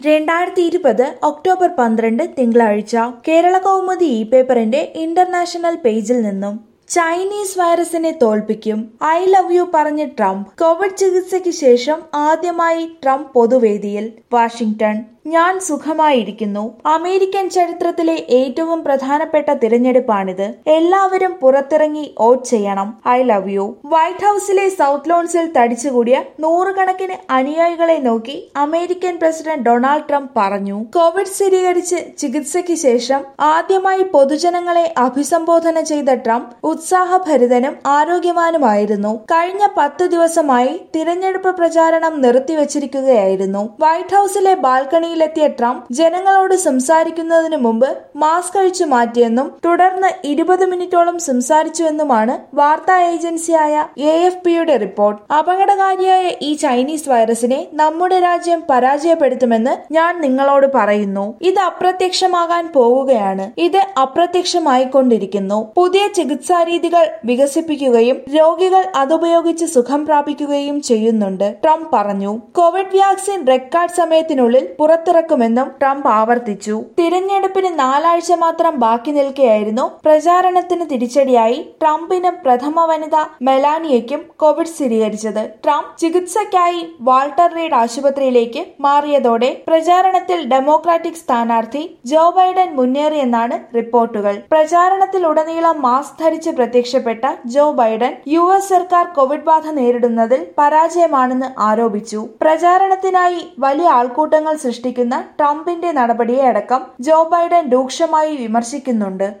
രണ്ടായിരത്തി ഇരുപത് ഒക്ടോബർ പന്ത്രണ്ട് തിങ്കളാഴ്ച കേരള കൗമുദി ഇ പേപ്പറിന്റെ ഇന്റർനാഷണൽ പേജിൽ നിന്നും ചൈനീസ് വൈറസിനെ തോൽപ്പിക്കും ഐ ലവ് യു പറഞ്ഞ് ട്രംപ് കോവിഡ് ചികിത്സയ്ക്ക് ശേഷം ആദ്യമായി ട്രംപ് പൊതുവേദിയിൽ വാഷിംഗ്ടൺ ഞാൻ സുഖമായിരിക്കുന്നു അമേരിക്കൻ ചരിത്രത്തിലെ ഏറ്റവും പ്രധാനപ്പെട്ട തിരഞ്ഞെടുപ്പാണിത് എല്ലാവരും പുറത്തിറങ്ങി വോട്ട് ചെയ്യണം ഐ ലവ് യു വൈറ്റ് ഹൌസിലെ സൗത്ത് ലോൺസിൽ തടിച്ചുകൂടിയ നൂറുകണക്കിന് അനുയായികളെ നോക്കി അമേരിക്കൻ പ്രസിഡന്റ് ഡൊണാൾഡ് ട്രംപ് പറഞ്ഞു കോവിഡ് സ്ഥിരീകരിച്ച് ചികിത്സയ്ക്ക് ശേഷം ആദ്യമായി പൊതുജനങ്ങളെ അഭിസംബോധന ചെയ്ത ട്രംപ് ഉത്സാഹഭരിതനും ആരോഗ്യവാനുമായിരുന്നു കഴിഞ്ഞ പത്ത് ദിവസമായി തിരഞ്ഞെടുപ്പ് പ്രചാരണം നിർത്തിവച്ചിരിക്കുകയായിരുന്നു വൈറ്റ് ഹൌസിലെ ബാൽക്കണിയിലെത്തിയ ട്രംപ് ജനങ്ങളോട് സംസാരിക്കുന്നതിന് മുമ്പ് മാസ്ക് അഴിച്ചു മാറ്റിയെന്നും തുടർന്ന് ഇരുപത് മിനിറ്റോളം സംസാരിച്ചുവെന്നുമാണ് വാർത്താ ഏജൻസിയായ എ എഫ് പിയുടെ റിപ്പോർട്ട് അപകടകാരിയായ ഈ ചൈനീസ് വൈറസിനെ നമ്മുടെ രാജ്യം പരാജയപ്പെടുത്തുമെന്ന് ഞാൻ നിങ്ങളോട് പറയുന്നു ഇത് അപ്രത്യക്ഷമാകാൻ പോവുകയാണ് ഇത് അപ്രത്യക്ഷമായിക്കൊണ്ടിരിക്കുന്നു പുതിയ ചികിത്സാ രീതികൾ വികസിപ്പിക്കുകയും രോഗികൾ അതുപയോഗിച്ച് സുഖം പ്രാപിക്കുകയും ചെയ്യുന്നുണ്ട് ട്രംപ് പറഞ്ഞു കോവിഡ് വാക്സിൻ റെക്കോർഡ് സമയത്തിനുള്ളിൽ പുറത്തിറക്കുമെന്നും ട്രംപ് ആവർത്തിച്ചു തിരഞ്ഞെടുപ്പിന് നാലാഴ്ച മാത്രം ബാക്കി നിൽക്കെയായിരുന്നു പ്രചാരണത്തിന് തിരിച്ചടിയായി ട്രംപിന് പ്രഥമ വനിത മെലാനിയയ്ക്കും കോവിഡ് സ്ഥിരീകരിച്ചത് ട്രംപ് ചികിത്സയ്ക്കായി വാൾട്ടർ റീഡ് ആശുപത്രിയിലേക്ക് മാറിയതോടെ പ്രചാരണത്തിൽ ഡെമോക്രാറ്റിക് സ്ഥാനാർത്ഥി ജോ ബൈഡൻ മുന്നേറിയെന്നാണ് റിപ്പോർട്ടുകൾ പ്രചാരണത്തിലുടനീളം മാസ്ക് ധരിച്ച് പ്രത്യക്ഷപ്പെട്ട ജോ ബൈഡൻ യു എസ് സർക്കാർ കോവിഡ് ബാധ നേരിടുന്നതിൽ പരാജയമാണെന്ന് ആരോപിച്ചു പ്രചാരണത്തിനായി വലിയ ആൾക്കൂട്ടങ്ങൾ സൃഷ്ടിക്കുന്ന ട്രംപിന്റെ നടപടിയെ അടക്കം ജോ ബൈഡൻ രൂക്ഷമായി വിമർശിക്കുന്നുണ്ട്